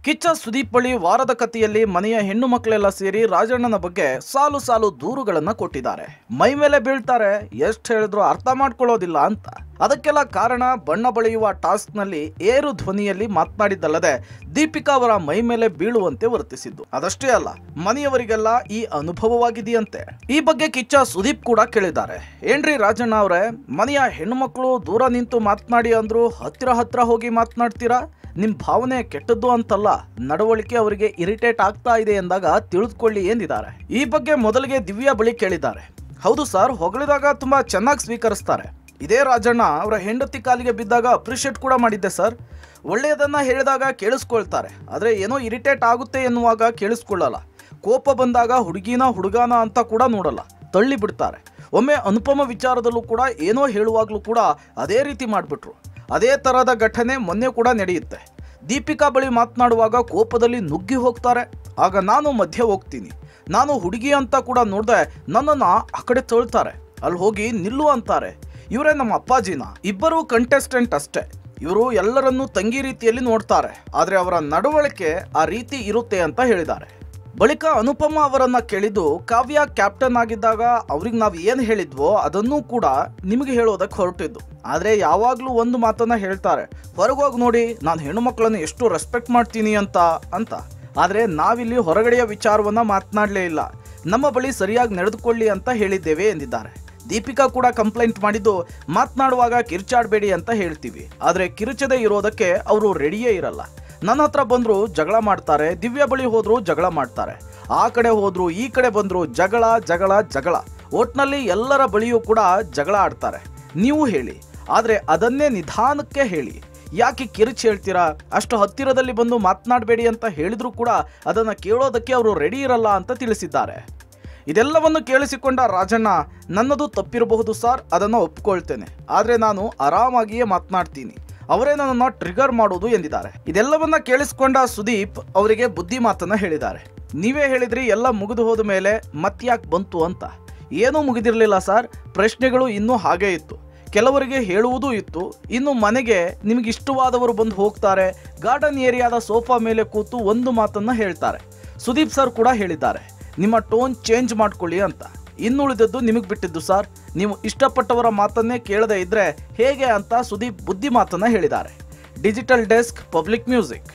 ಕಿಚ್ಚ ಸುದೀಪ್ ಬಳಿ ವಾರದ ಕಥೆಯಲ್ಲಿ ಮನೆಯ ಹೆಣ್ಣು ಮಕ್ಕಳೆಲ್ಲ ಸೇರಿ ರಾಜಣ್ಣನ ಬಗ್ಗೆ ಸಾಲು ಸಾಲು ದೂರುಗಳನ್ನ ಕೊಟ್ಟಿದ್ದಾರೆ ಮೈ ಮೇಲೆ ಬೀಳ್ತಾರೆ ಎಷ್ಟು ಹೇಳಿದ್ರು ಅರ್ಥ ಮಾಡ್ಕೊಳ್ಳೋದಿಲ್ಲ ಅಂತ ಅದಕ್ಕೆಲ್ಲ ಕಾರಣ ಬಣ್ಣ ಬಳಿಯುವ ಟಾಸ್ಕ್ ನಲ್ಲಿ ಏರು ಧ್ವನಿಯಲ್ಲಿ ಮಾತನಾಡಿದ್ದಲ್ಲದೆ ದೀಪಿಕಾ ಅವರ ಮೈ ಮೇಲೆ ಬೀಳುವಂತೆ ವರ್ತಿಸಿದ್ದು ಅದಷ್ಟೇ ಅಲ್ಲ ಮನೆಯವರಿಗೆಲ್ಲ ಈ ಅನುಭವವಾಗಿದೆಯಂತೆ ಈ ಬಗ್ಗೆ ಕಿಚ್ಚ ಸುದೀಪ್ ಕೂಡ ಕೇಳಿದ್ದಾರೆ ಏನ್ರಿ ರಾಜಣ್ಣ ಅವರೇ ಮನೆಯ ಹೆಣ್ಣು ಮಕ್ಕಳು ದೂರ ನಿಂತು ಮಾತನಾಡಿ ಅಂದ್ರು ಹತ್ತಿರ ಹತ್ರ ಹೋಗಿ ಮಾತನಾಡ್ತೀರಾ ನಿಮ್ ಭಾವನೆ ಕೆಟ್ಟದ್ದು ಅಂತಲ್ಲ ನಡವಳಿಕೆ ಅವರಿಗೆ ಇರಿಟೇಟ್ ಆಗ್ತಾ ಇದೆ ಎಂದಾಗ ತಿಳಿದುಕೊಳ್ಳಿ ಎಂದಿದ್ದಾರೆ ಈ ಬಗ್ಗೆ ಮೊದಲಿಗೆ ದಿವ್ಯಾ ಬಳಿ ಕೇಳಿದ್ದಾರೆ ಹೌದು ಸರ್ ಹೊಗಳಿದಾಗ ತುಂಬಾ ಚೆನ್ನಾಗಿ ಸ್ವೀಕರಿಸ್ತಾರೆ ಇದೇ ರಾಜಣ್ಣ ಅವರ ಹೆಂಡತಿ ಕಾಲಿಗೆ ಬಿದ್ದಾಗ ಅಪ್ರಿಷಿಯೇಟ್ ಕೂಡ ಮಾಡಿದ್ದೆ ಸರ್ ಒಳ್ಳೆಯದನ್ನ ಹೇಳಿದಾಗ ಕೇಳಿಸ್ಕೊಳ್ತಾರೆ ಆದರೆ ಏನೋ ಇರಿಟೇಟ್ ಆಗುತ್ತೆ ಎನ್ನುವಾಗ ಕೇಳಿಸ್ಕೊಳ್ಳಲ್ಲ ಕೋಪ ಬಂದಾಗ ಹುಡುಗಿನ ಹುಡುಗಾನ ಅಂತ ಕೂಡ ನೋಡಲ್ಲ ತಳ್ಳಿ ಬಿಡ್ತಾರೆ ಒಮ್ಮೆ ಅನುಪಮ ವಿಚಾರದಲ್ಲೂ ಕೂಡ ಏನೋ ಹೇಳುವಾಗಲೂ ಕೂಡ ಅದೇ ರೀತಿ ಮಾಡಿಬಿಟ್ರು ಅದೇ ಥರದ ಘಟನೆ ಮೊನ್ನೆ ಕೂಡ ನಡೆಯುತ್ತೆ ದೀಪಿಕಾ ಬಳಿ ಮಾತನಾಡುವಾಗ ಕೋಪದಲ್ಲಿ ನುಗ್ಗಿ ಹೋಗ್ತಾರೆ ಆಗ ನಾನು ಮಧ್ಯೆ ಹೋಗ್ತೀನಿ ನಾನು ಹುಡುಗಿ ಅಂತ ಕೂಡ ನೋಡ್ದೆ ನನ್ನನ್ನು ಆ ಕಡೆ ತಳ್ತಾರೆ ಅಲ್ಲಿ ಹೋಗಿ ನಿಲ್ಲು ಅಂತಾರೆ ಇವರೇ ನಮ್ಮ ಅಪ್ಪಾಜಿನ ಇಬ್ಬರು ಕಂಟೆಸ್ಟೆಂಟ್ ಅಷ್ಟೇ ಇವರು ಎಲ್ಲರನ್ನೂ ತಂಗಿ ರೀತಿಯಲ್ಲಿ ನೋಡ್ತಾರೆ ಆದರೆ ಅವರ ನಡವಳಿಕೆ ಆ ರೀತಿ ಇರುತ್ತೆ ಅಂತ ಹೇಳಿದ್ದಾರೆ ಬಳಿಕ ಅನುಪಮ ಅವರನ್ನ ಕೇಳಿದ್ದು ಕಾವ್ಯ ಕ್ಯಾಪ್ಟನ್ ಆಗಿದ್ದಾಗ ಅವ್ರಿಗೆ ನಾವು ಏನು ಹೇಳಿದ್ವೋ ಅದನ್ನೂ ಕೂಡ ನಿಮಗೆ ಹೇಳೋದಕ್ಕೆ ಹೊರಟಿದ್ದು ಆದರೆ ಯಾವಾಗಲೂ ಒಂದು ಮಾತನ್ನ ಹೇಳ್ತಾರೆ ಹೊರಗೋಗಿ ನೋಡಿ ನಾನು ಹೆಣ್ಣು ಮಕ್ಕಳನ್ನು ಎಷ್ಟು ರೆಸ್ಪೆಕ್ಟ್ ಮಾಡ್ತೀನಿ ಅಂತ ಅಂತ ಆದರೆ ನಾವಿಲ್ಲಿ ಹೊರಗಡೆಯ ವಿಚಾರವನ್ನ ಮಾತನಾಡಲೇ ಇಲ್ಲ ನಮ್ಮ ಬಳಿ ಸರಿಯಾಗಿ ನಡೆದುಕೊಳ್ಳಿ ಅಂತ ಹೇಳಿದ್ದೇವೆ ಎಂದಿದ್ದಾರೆ ದೀಪಿಕಾ ಕೂಡ ಕಂಪ್ಲೇಂಟ್ ಮಾಡಿದ್ದು ಮಾತನಾಡುವಾಗ ಕಿರ್ಚಾಡಬೇಡಿ ಅಂತ ಹೇಳ್ತೀವಿ ಆದರೆ ಕಿರುಚದೆ ಇರೋದಕ್ಕೆ ಅವರು ರೆಡಿಯೇ ಇರಲ್ಲ ನನ್ನ ಹತ್ರ ಬಂದ್ರು ಜಗಳ ಮಾಡ್ತಾರೆ ದಿವ್ಯ ಬಳಿ ಹೋದ್ರು ಜಗಳ ಮಾಡ್ತಾರೆ ಆ ಕಡೆ ಹೋದ್ರು ಈ ಕಡೆ ಬಂದ್ರು ಜಗಳ ಜಗಳ ಜಗಳ ಒಟ್ನಲ್ಲಿ ಎಲ್ಲರ ಬಳಿಯೂ ಕೂಡ ಜಗಳ ಆಡ್ತಾರೆ ನೀವು ಹೇಳಿ ಆದ್ರೆ ಅದನ್ನೇ ನಿಧಾನಕ್ಕೆ ಹೇಳಿ ಯಾಕೆ ಕಿರಿಚ್ ಹೇಳ್ತೀರಾ ಅಷ್ಟು ಹತ್ತಿರದಲ್ಲಿ ಬಂದು ಮಾತನಾಡಬೇಡಿ ಅಂತ ಹೇಳಿದ್ರು ಕೂಡ ಅದನ್ನ ಕೇಳೋದಕ್ಕೆ ಅವರು ರೆಡಿ ಇರಲ್ಲ ಅಂತ ತಿಳಿಸಿದ್ದಾರೆ ಇದೆಲ್ಲವನ್ನು ಕೇಳಿಸಿಕೊಂಡ ರಾಜಣ್ಣ ನನ್ನದು ತಪ್ಪಿರಬಹುದು ಸರ್ ಅದನ್ನು ಒಪ್ಕೊಳ್ತೇನೆ ಆದರೆ ನಾನು ಆರಾಮಾಗಿಯೇ ಮಾತನಾಡ್ತೀನಿ ಅವರೇ ನನ್ನನ್ನು ಟ್ರಿಗರ್ ಮಾಡೋದು ಎಂದಿದ್ದಾರೆ ಇದೆಲ್ಲವನ್ನ ಕೇಳಿಸಿಕೊಂಡ ಸುದೀಪ್ ಅವರಿಗೆ ಬುದ್ಧಿ ಮಾತನ್ನ ಹೇಳಿದ್ದಾರೆ ನೀವೇ ಹೇಳಿದ್ರಿ ಎಲ್ಲ ಮುಗಿದು ಹೋದ ಮೇಲೆ ಮತ್ಯಾಕ್ ಬಂತು ಅಂತ ಏನೂ ಮುಗಿದಿರಲಿಲ್ಲ ಸರ್ ಪ್ರಶ್ನೆಗಳು ಇನ್ನೂ ಹಾಗೇ ಇತ್ತು ಕೆಲವರಿಗೆ ಹೇಳುವುದೂ ಇತ್ತು ಇನ್ನು ಮನೆಗೆ ನಿಮಗೆ ಇಷ್ಟವಾದವರು ಬಂದು ಹೋಗ್ತಾರೆ ಗಾರ್ಡನ್ ಏರಿಯಾದ ಸೋಫಾ ಮೇಲೆ ಕೂತು ಒಂದು ಮಾತನ್ನ ಹೇಳ್ತಾರೆ ಸುದೀಪ್ ಸರ್ ಕೂಡ ಹೇಳಿದ್ದಾರೆ ನಿಮ್ಮ ಟೋನ್ ಚೇಂಜ್ ಮಾಡ್ಕೊಳ್ಳಿ ಅಂತ ಇನ್ನುಳಿದದ್ದು ನಿಮಗೆ ಬಿಟ್ಟಿದ್ದು ಸರ್ ನೀವು ಇಷ್ಟಪಟ್ಟವರ ಮಾತನ್ನೇ ಕೇಳದೇ ಇದ್ರೆ ಹೇಗೆ ಅಂತ ಸುದೀಪ್ ಬುದ್ಧಿ ಮಾತನ್ನ ಹೇಳಿದ್ದಾರೆ ಡಿಜಿಟಲ್ ಡೆಸ್ಕ್ ಪಬ್ಲಿಕ್ ಮ್ಯೂಸಿಕ್